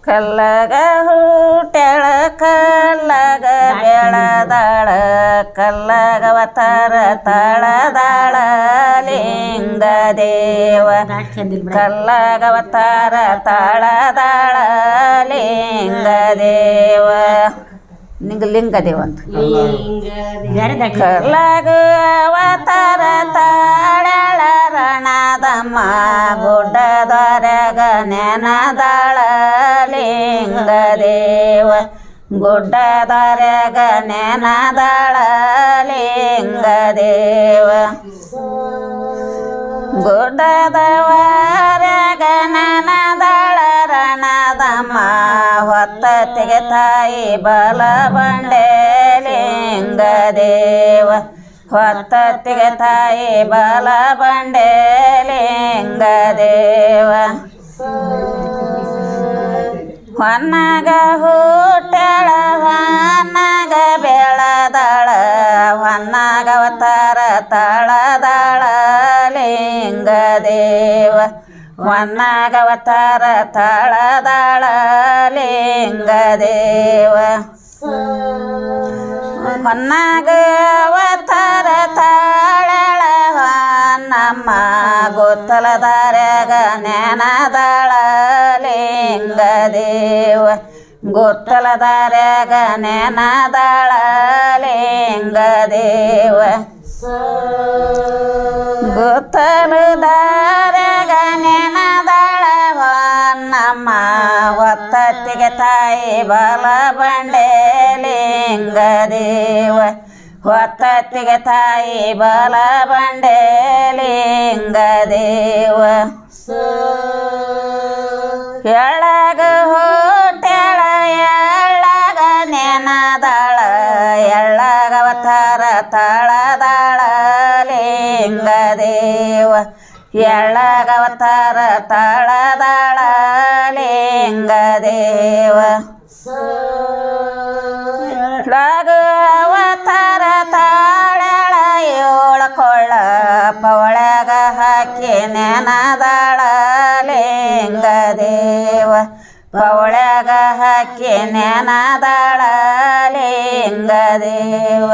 ಕಲ್ಲಗ ಹುಟ್ಯಾಳ ಕಲ್ಲಗ ಬೆಳದಾಳ ಕಲ್ಲಗ ಅವತಾರ ತಾಳದಾಳ ಲಿಂಗ ದೇವ ಕಲ್ಲಗ ಅವತಾರ ತಾಳದಾಳ ಲಿಂಗ ದೇವ ನಿಂಗ ಲಿಂಗ ದೇವ ಅಂತ ಕಲ್ಲಗ ಅವತಾರ ತಾಳಳ ರಣದಮ್ಮ ಗುಡ್ಡದೊರಗ ನೆನದಾಳ ಲಿಂಗ ದೇವ ಗುಡ್ಡದೊರಗ ನೆನದಾಳ ಲಿಂಗ ದೇವ ಗುಡ್ಡದವರಗ ನನದಳ ರಣದಮ್ಮ ಹೊತ್ತತ್ತಿಗೆ ತಾಯಿ ಬಲ ಬಂಡೆ ಲಿಂಗ ದೇವ ಹೊತ್ತತ್ತಿಗೆ ತಾಯಿ ಬಲ ಬಂಡೆ ಲಿಂಗ ದೇವ ಹೊನ್ನಗ ಹುಟ್ಟಳ ಹೊನ್ನಗ ಬೆಳದಳ ಹೊನ್ನಗ ಅವತಾರ ತಾಳದಾಳ ಲಿಂಗ ದೇವ ಹೊನ್ನಗ ಅವತಾರ ತಾಳದಾಳ ಲಿಂಗ ದೇವ ಹೊನ್ನಾಗ ಅವತಾರ ತಾಳಳ ನಮ್ಮ ಗೊತ್ತಲದಾರ್ಯಾಗ ನೆನದಾಳ ಲಿಂಗ ದೇವ ಗೊತ್ತಲದಾರ್ಯಾಗ ನೆನದಾಳ ಲಿಂಗ ದೇವ ಗೊತ್ತಲದಾರ್ಯಾಗ ನೆನದಾಳ ನಮ್ಮ ಹೊತ್ತತ್ತಿಗೆ ತಾಯಿ ಬಲ ಬಂಡೆ ಲಿಂಗ ದೇವ ಹೊತ್ತತ್ತಿಗೆ ತಾಯಿ ಬಲ ಬಂಡೆ ಲಿಂಗ ದೇವ ಎಳ್ಳಗ ಹೋಟೆಳ ಎಳ್ಳಗ ನೆನದಾಳ ಎಳ್ಳಗ ಅವತಾರ ತಾಳದಾಳ ಲಿಂಗ ದೇವ ಎಳ್ಳಗ ಅವತಾರ ತಾಳದಾಳ ಲಿಂಗ ದೇವ ಎಳ್ಳಗ ಅವತಾರ ತಾಳಳ ಏಳು ಕೊಳ್ಳ ಪವಳಗ ಹಾಕಿ ನೆನದಾಳ ಲಿಂಗ ದೇವ ಪವಳಗ ಹಾಕಿ ನೆನದಾಳ ಲಿಂಗ ದೇವ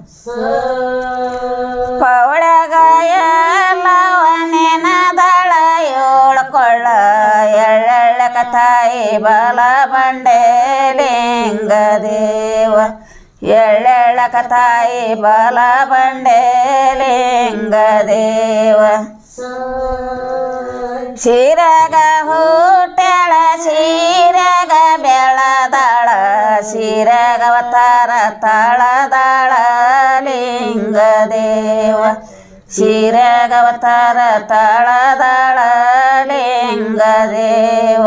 ಪವಳಗ ಎಲ್ಲವ ನೆನದಾಳ ಏಳು ಕೊಳ್ಳ ಎಳ್ಳೆಳ್ಳಕ ತಾಯಿ ಬಲ ಬಂಡೆ ಲಿಂಗ ದೇವ ಎಳ್ಳೆಳ್ಳಕ ತಾಯಿ ಬಲ ಬಂಡೆ ಲಿಂಗ ದೇವ ಶಿರಗ ಹುಟ್ಟಳ ಶಿರಗ ಬೆಳದಾಳ ಶಿರಗ ಅವತಾರ ತಾಳದಾಳ ಲಿಂಗ ದೇವ ಶಿರಗ ಅವತಾರ ತಾಳದಾಳ ಲಿಂಗ ದೇವ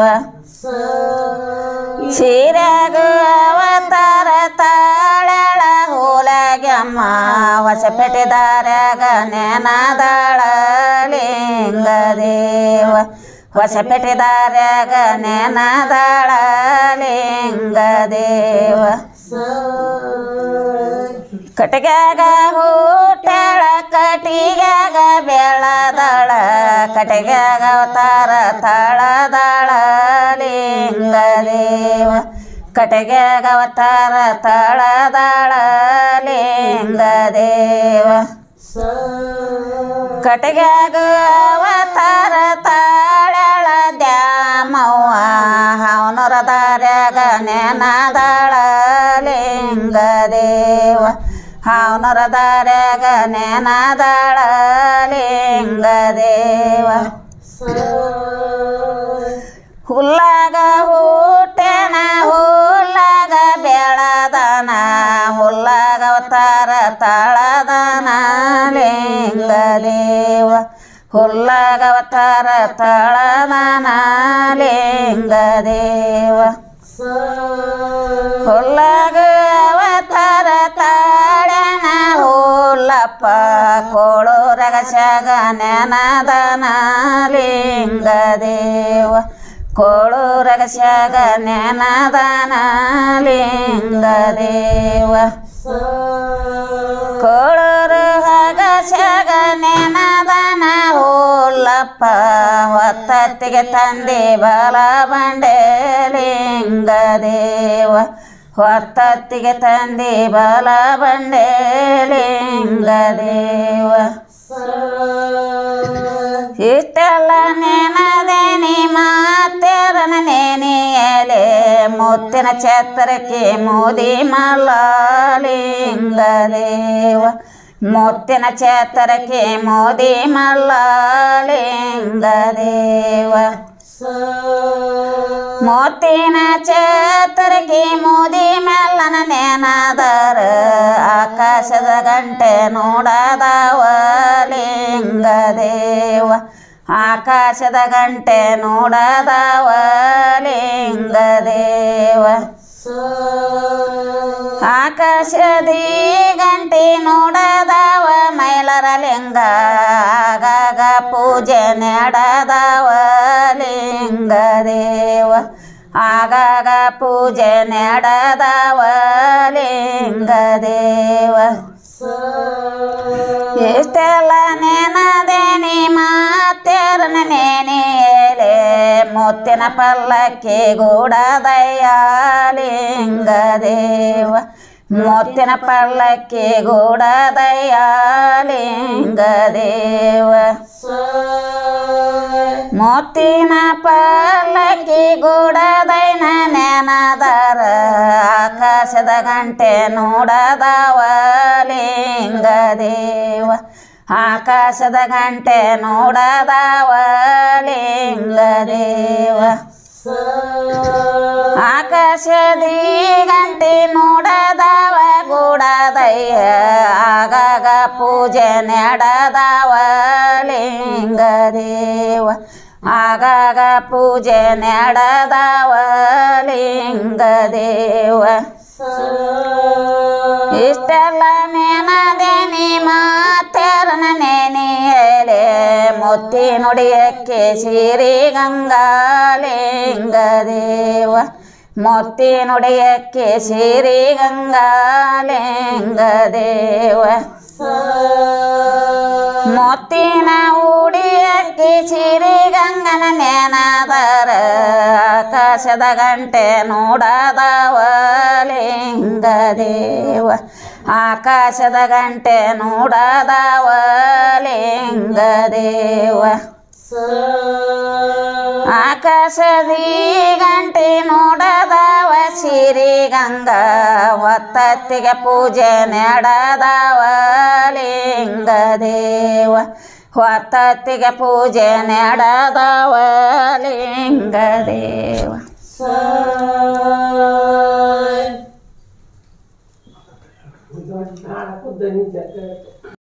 ಶಿರಗ ಅವತಾರ ತಾಳಳ ಹೂಲಗಮ್ಮ ಹೊಸಪೆಟ್ಟಿದಾರ್ಯಾಗ ನೆನದಾಳ ಲಿಂಗ ದೇವ ಹೊಸಪೆಟ್ಟಿದಾರ್ಯಾಗ ನೆನದಾಳ ಲಿಂಗ ದೇವ ಕಟಗ್ಯಾಗ ಹುಟ್ಟಳ ಕಟಿಗ್ಯಾಗ ಬೆಳದಳ ಕಟಗ್ಯಾಗ ಅವತಾರ ತಾಳದಾಳ ಲಿಂಗ ದೇವ ಕಟಗ್ಯಾಗ ಅವತಾರ ತಾಳದಾಳ ಲಿಂಗ ದೇವ ಕಟಗ್ಯಾಗ ಅವತಾರ ತಾಳಳ ದ್ಯಾಮವ್ವ ಅವನರ ದಾರ್ಯಾಗ ನೆನದಾಳ ಲಿಂಗ ದೇವ ಅವನರ ದಾರ್ಯಾಗ ನೆನದಾಳ ಲಿಂಗ ದೇವ ಹುಲ್ಲಾಗ ಹುಟ್ಟೆನ ಹುಲ್ಲಾಗ ಬೆಳದನ ಹುಲ್ಲಾಗ ಅವತಾರ ತಾಳದನ ಲಿಂಗ ದೇವ ಹುಲ್ಲಾಗ ಅವತಾರ ತಾಳದನ ಲಿಂಗ ದೇವ ಹುಲ್ಲಾಗ ಅವತಾರ ತಾಳನ ಹುಲ್ಲಪ್ಪ ಕೋಳೂರಗ ಶಗ ನೆನದನ ಲಿಂಗ ದೇವ ಕೋಳೂರಗ ಶಗ ನೆನದನ ಲಿಂಗ ದೇವ ಕೋಳೂರು ಹಗ ಶಗ ನೆನದನ ಹುಲ್ಲಪ್ಪ ಹೊತ್ತತ್ತಿಗೆ ತಂದೆ ಬಲ ಬಂಡೆ ಲಿಂಗ ಲಿಂಗದೇವ ಹೊತ್ತತ್ತಿಗೆ ತಂದಿ ಬಲ ಬಂಡೆ ಲಿಂಗದೇವ ಇಷ್ಟೆಲ್ಲ ನೆನದೇನಿ ಮಾತೆರನ ನೇನಿಯಲೆ ಮುತ್ತಿನ ಛತ್ರಕ್ಕೆ ಮೋದಿ ಮಲ್ಲಾಲಿಂಗದೇವ ಮುತ್ತಿನ ಛತ್ರಕ್ಕೆ ಮೋದಿ ಮಲ್ಲಾಲಿಂಗದೇವ ಮೋತಿನ ಛತ್ರಕ್ಕೆ ಮೋದಿ ಮೆಲ್ಲನ ನೆನದರ ಆಕಾಶದ ಗಂಟೆ ನೋಡದವ ಲಿಂಗದೇವ ಆಕಾಶದ ಗಂಟೆ ನೋಡದವ ಲಿಂಗದೇವ ಆಕಾಶದಿ ಗಂಟೆ ನೋಡದವ ಮೈಲರ ಲಿಂಗ ಆಗಾಗ ಪೂಜೆ ನಡೆದವ ಲಿಂಗದೇವ ಆಗಾಗ ಪೂಜೆ ನಡೆದವ ಲಿಂಗದೇವ ಇಷ್ಟೆಲ್ಲ ನೆನದೇನಿ ಮಾತೆರನ ನೇನಿಯಲೆ ಮುತ್ತಿನ ಪಲ್ಲಕ್ಕಿ ಗೂಡದಯ್ಯ ಲಿಂಗದೇವ ಮುತ್ತಿನ ಪಲ್ಲಕ್ಕಿ ಗೂಡದಯ್ಯ ಲಿಂಗದೇವ ಮುತ್ತಿನ ಪಲ್ಲಕ್ಕಿ ಗೂಡದೈನ ನೆನದರ ಆಕಾಶದ ಗಂಟೆ ನೋಡದವ ಲಿಂಗದೇವ ಆಕಾಶದ ಗಂಟೆ ನೋಡದವ ಲಿಂಗದೇವ ಆಕಾಶದಿ ಗಂಟೆ ನೋಡದವ ಗೂಡದಯ್ಯ ಆಗಾಗ ಪೂಜೆ ನಡೆದವ ಲಿಂಗದೇವ ಆಗಾಗ ಪೂಜೆ ನಡೆದವ ಲಿಂಗದೇವ ಇಷ್ಟೆಲ್ಲ ನೆನದೇನಿ ಮಾತೆರನ ನೆನೆಯಲೆ ಮುತ್ತಿ ನುಡಿಯಕ್ಕೆ ಸಿರಿ ಗಂಗಾಲಿಂಗದೇವ ಮುತ್ತಿ ನುಡಿಯಕ್ಕೆ ಸಿರಿ ಗಂಗಾಲಿಂಗದೇವ ಮುತ್ತಿನ ಉಡಿಯಕ್ಕೆ ಸಿರಿ ಗಂಗನ ನೆನದರ ಆಕಾಶದ ಗಂಟೆ ನೋಡದವ ಲಿಂಗದೇವ ಆಕಾಶದ ಗಂಟೆ ನೋಡದವ ಲಿಂಗದೇವ ಆಕಾಶದಿ ಗಂಟೆ ನೋಡದವ ಸಿರಿ ಗಂಗಾ ಒತ್ತತ್ತಿಗೆ ಪೂಜೆ ನಡೆದವ ಲಿಂಗದೇವ ಹೊತ್ತತ್ತಿಗೆ ಪೂಜೆ ನಡೆದವ ಲಿಂಗದೇವ ನಾಡಕುದ್ದ ನಿಜ